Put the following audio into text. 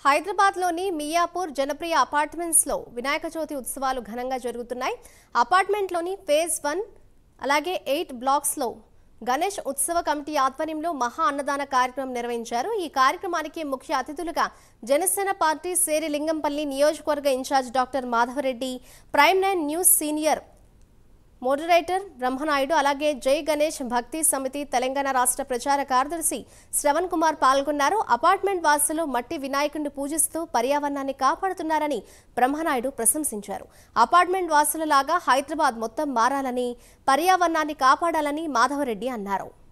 హైదరాబాద్లోని మియాపూర్ జనప్రియ అపార్ట్మెంట్స్లో వినాయక చవితి ఉత్సవాలు ఘనంగా జరుగుతున్నాయి అపార్ట్మెంట్లోని ఫేజ్ వన్ అలాగే ఎయిట్ బ్లాక్స్లో గణేష్ ఉత్సవ కమిటీ ఆధ్వర్యంలో మహా అన్నదాన కార్యక్రమం నిర్వహించారు ఈ కార్యక్రమానికి ముఖ్య అతిథులుగా జనసేన పార్టీ సేరి లింగంపల్లి నియోజకవర్గ incharge doctor Madhava Reddy Prime nine news senior moderator Brahmanaidu అలాగే జై గణేష్ భక్తి సమితి తెలంగాణ రాష్ట్ర ప్రచార కార్యదర్శి శ్రవణ్ కుమార్ పాల్గొన్నారు అపార్ట్మెంట్ వాసులు మట్టి వినాయకుడిని పూజిస్తూ పర్యావరణాన్ని కాపాడుతున్నారని బ్రహ్మనాయుడు ప్రశంసించారు అపార్ట్మెంట్ వాసులలాగా హైదరాబాద్ మొత్తం మారాలని పర్యావరణాన్ని కాపాడాలని మాధవరెడ్డి అన్నారు